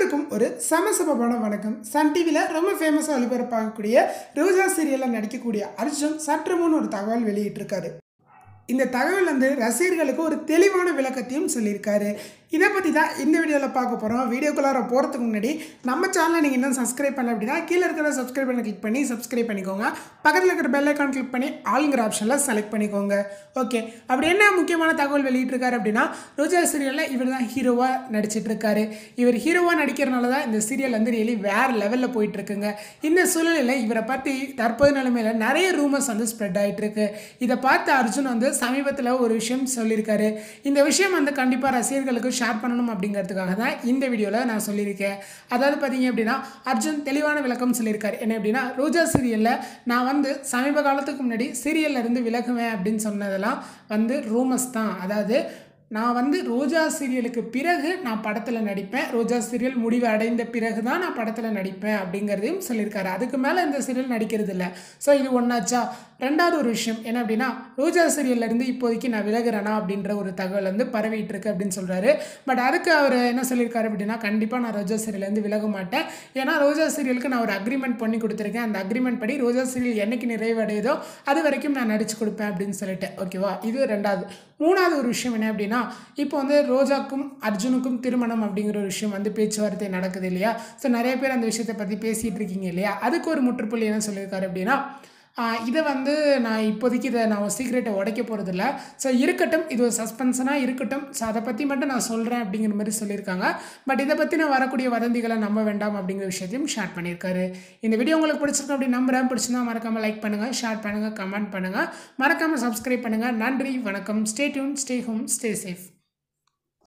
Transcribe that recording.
அனைவருக்கும் ஒரு சமசபமான வணக்கம் சன் டிவியில் ரொம்ப ஃபேமஸாக ஒளிபரப்பாகக்கூடிய ரோஜா சீரியலில் நடிக்கக்கூடிய அர்ஜுன் சற்று முன் ஒரு தகவல் வெளியிட்டிருக்காரு இந்த தகவல் வந்து ரசிகர்களுக்கு ஒரு தெளிவான விளக்கத்தையும் சொல்லியிருக்காரு இதை பற்றி தான் இந்த வீடியோவில் பார்க்க போகிறோம் வீடியோக்குள்ளார போகிறதுக்கு முன்னாடி நம்ம சேனலை நீங்கள் இன்னும் சப்ஸ்கிரைப் பண்ணல அப்படின்னா கீழே இருக்கிற சப்ஸ்கிரைப் பண்ண கிளிக் பண்ணி சப்ஸ்கிரைப் பண்ணிக்கோங்க பக்கத்தில் இருக்கிற பெல் ஐக்கான் கிளிக் பண்ணி ஆளுங்கிற ஆப்ஷனில் செலக்ட் பண்ணிக்கோங்க ஓகே அப்படி என்ன முக்கியமான தகவல் வெளியிட்டிருக்காரு அப்படின்னா ரோஜா சீரியலில் இவர் தான் ஹீரோவாக நடிச்சிட்டு இருக்காரு இவர் ஹீரோவாக நடிக்கிறனால தான் இந்த சீரியல் வந்து ரியலி வேறு லெவலில் போயிட்டு இருக்குங்க இந்த சூழ்நிலையில் இவரை பற்றி தற்போது நிலைமையில் நிறைய ரூமர்ஸ் வந்து ஸ்ப்ரெட் ஆகிட்டு இருக்கு இதை பார்த்து அர்ஜுன் வந்து சமீபத்தில் ஒரு விஷயம் சொல்லியிருக்காரு இந்த விஷயம் வந்து கண்டிப்பாக ரசிகர்களுக்கு ஷேர் பண்ணணும் அப்படிங்கிறதுக்காக தான் இந்த வீடியோவில் நான் சொல்லியிருக்கேன் அதாவது பார்த்தீங்க அப்படின்னா அர்ஜுன் தெளிவான விளக்கம் சொல்லியிருக்காரு என்ன அப்படின்னா ரோஜா சீரியலில் நான் வந்து சமீப காலத்துக்கு முன்னாடி சீரியல்ல இருந்து விலகுவேன் அப்படின்னு சொன்னதெல்லாம் வந்து ரூமர்ஸ் தான் அதாவது நான் வந்து ரோஜா சீரியலுக்கு பிறகு நான் படத்தில் நடிப்பேன் ரோஜா சீரியல் முடிவு அடைந்த பிறகு தான் நான் படத்தில் நடிப்பேன் அப்படிங்கிறதையும் சொல்லியிருக்காரு அதுக்கு மேலே இந்த சீரியல் நடிக்கிறது இல்லை ஸோ இது ஒன்றாச்சா ரெண்டாவது ஒரு விஷயம் என்ன அப்படின்னா ரோஜா சீரியல்ல இருந்து இப்போதைக்கு நான் விலகுறேனா அப்படின்ற ஒரு தகவல் வந்து பரவிட்டு இருக்கு அப்படின்னு சொல்கிறாரு பட் அதுக்கு அவர் என்ன சொல்லியிருக்காரு அப்படின்னா கண்டிப்பாக நான் ரோஜா சீரியல்லேருந்து விலக மாட்டேன் ஏன்னா ரோஜா சீரியலுக்கு நான் ஒரு அக்ரிமெண்ட் பண்ணி கொடுத்துருக்கேன் அந்த அக்ரிமெண்ட் படி ரோஜா சீரியல் என்னைக்கு நிறைவடையுதோ அது வரைக்கும் நான் நடிச்சு கொடுப்பேன் அப்படின்னு சொல்லிட்டு ஓகேவா இது ரெண்டாவது மூணாவது ஒரு விஷயம் என்ன அப்படின்னா இப்போ வந்து ரோஜாக்கும் அர்ஜுனுக்கும் திருமணம் அப்படிங்கிற ஒரு விஷயம் வந்து பேச்சுவார்த்தை நடக்குது இல்லையா ஸோ நிறைய பேர் அந்த விஷயத்தை பற்றி பேசிகிட்டு இருக்கீங்க இல்லையா அதுக்கு ஒரு முற்றுப்புள்ளி என்ன சொல்லியிருக்காரு அப்படின்னா ஆஹ் இதை வந்து நான் இப்போதைக்கு இதை நான் சீக்ரெட்டை உடைக்க போகிறதில்ல ஸோ இருக்கட்டும் இது ஒரு சஸ்பென்ஷனாக இருக்கட்டும் ஸோ அதை பற்றி மட்டும் நான் சொல்கிறேன் அப்படிங்கிற மாதிரி சொல்லியிருக்காங்க பட் இதை பற்றி நான் வரக்கூடிய வதந்திகளை நம்ப வேண்டாம் அப்படிங்கிற விஷயத்தையும் ஷேர் பண்ணியிருக்காரு இந்த வீடியோ உங்களுக்கு பிடிச்சிருக்கும் அப்படி நம்புறேன் பிடிச்சிருந்தா மறக்காமல் லைக் பண்ணுங்கள் ஷேர் பண்ணுங்கள் கமெண்ட் பண்ணுங்கள் மறக்காமல் சப்ஸ்கிரைப் பண்ணுங்கள் நன்றி வணக்கம் stay tuned stay home stay safe